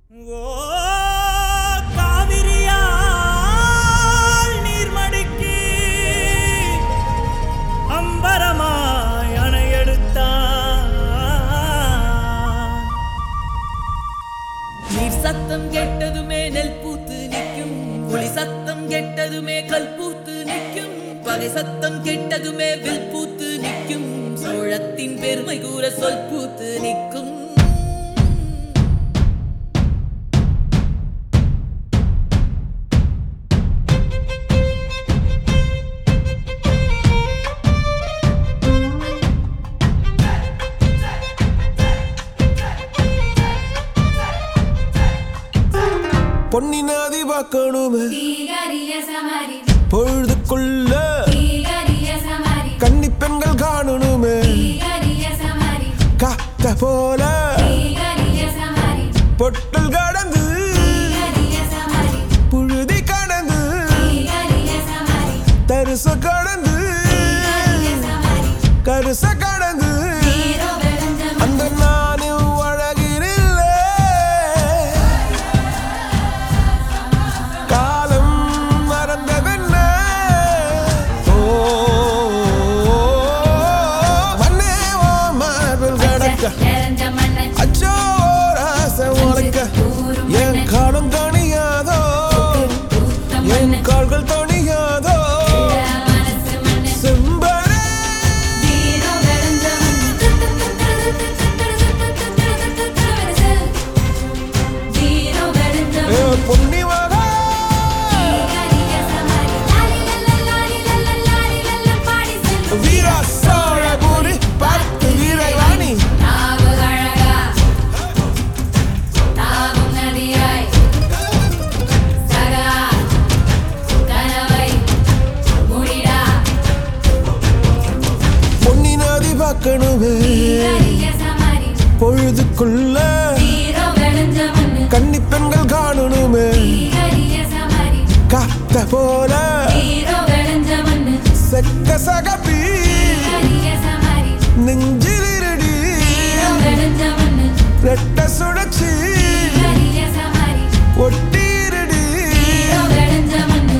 ஓ காவிரியால் நீர்மடிக்கு அம்பரமாய் அணையெடுத்தான் நீர் சத்தம் கெட்டதுமே நெல் பூத்து நிற்கும் புலி சத்தம் கெட்டதுமே கல் பூத்து நிற்கும் பகை சத்தம் கெட்டதுமே வில் பூத்து நிற்கும் சோழத்தின் பெருமை கூற சொல் பூத்து நிற்கும் பொன்னி நதி பார்க்கணுமே தீகரிய சமரி பொழுதுக்குள்ள தீகரிய சமரி கன்னி பெண்கள் காணணுமே தீகரிய சமரி காத்த போல தீகரிய சமரி பொட்டல் கடந்து தீகரிய சமரி புழுதி கடந்து தீகரிய சமரி தரிச கடந்து தீகரிய சமரி கருச கடந்து தீரோ வெளஞ்சம் அந்த நானும் அழகினில்லை காலம் மறந்ததென்ன ஓ மண்ணே ஓ மார்பில் கடக்க நிறைஞ்ச மண்ணை அச்சோ ராச உனக்க என் காலம் தணியாதோ பூத்த என் மண்ணு கால்கள் தணியாதோ மனசு மண்ணு செம்பரே தீரோ வெளஞ்ச தீரோ வெளஞ்ச ஏ பொன்னி மகா தீகரிய சமரி லாலி லல்ல லாலி லல்ல லாலி லல்ல பாடி செல்லும் வீரா சோழ பூரி பார்த்து வீரவாணி நாவு அழகா நாவும் நதியாய் சகா கனவை முடிடா பொன்னி நதி பார்க்கணுமே தீகரிய சமரி பொழுதுக்குள்ள தீரோ வெளஞ்ச மண்ணு கன்னி பெண்கள் காணணுமே தீகரிய சமரி காத்த போல தீரோ வெளஞ்ச மண்ணு செக்க சகப்பி தீகரிய சமரி நெஞ்சில் இருடி தீரோ வெளஞ்ச மண்ணு ரெட்ட சுழச்சி தீகரிய சமரி ஒட்டிருடி தீரோ வெளஞ்ச மண்ணு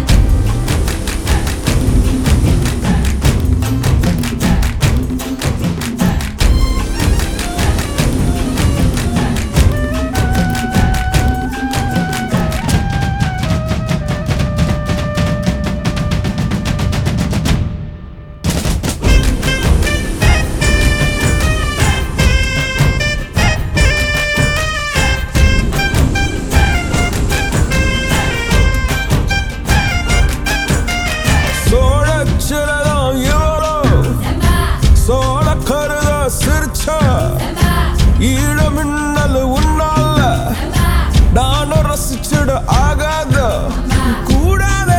சோழச்சிலதான் இவளோ செம்பா சோழ கருத சிரிச்சா செம்பா ஈழ மின்னல் உன்னால செம்பா நானும் ரசிச்சிட ஆகாத கூடாதே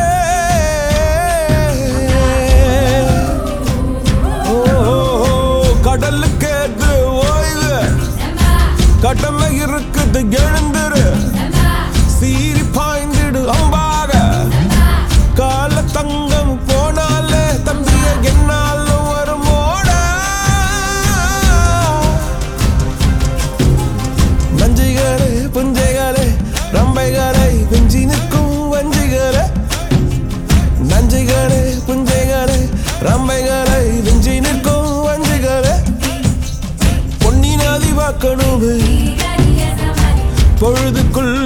ஓ, கடலுக்கு ஏது ஓய்வு செம்பா கடமை இருக்குது எழுந்துரு செம்பா சீறி பாய்ந்திடு அம்பாக கால தங்கம் போனாலே தம்பிய என்னாலும் வருமோட நஞ்சிகளே புஞ்சைகளே ரம்பைகளை குஞ்சி நிற்கும் வஞ்சிகளே நஞ்சிகளே புஞ்சைகளே ரம்பைகளை விஞ்சி நிற்கும் வஞ்சிகளே பொன்னி நதி பார்க்கணுமே தீகரிய சமரி பொழுதுக்குள்ள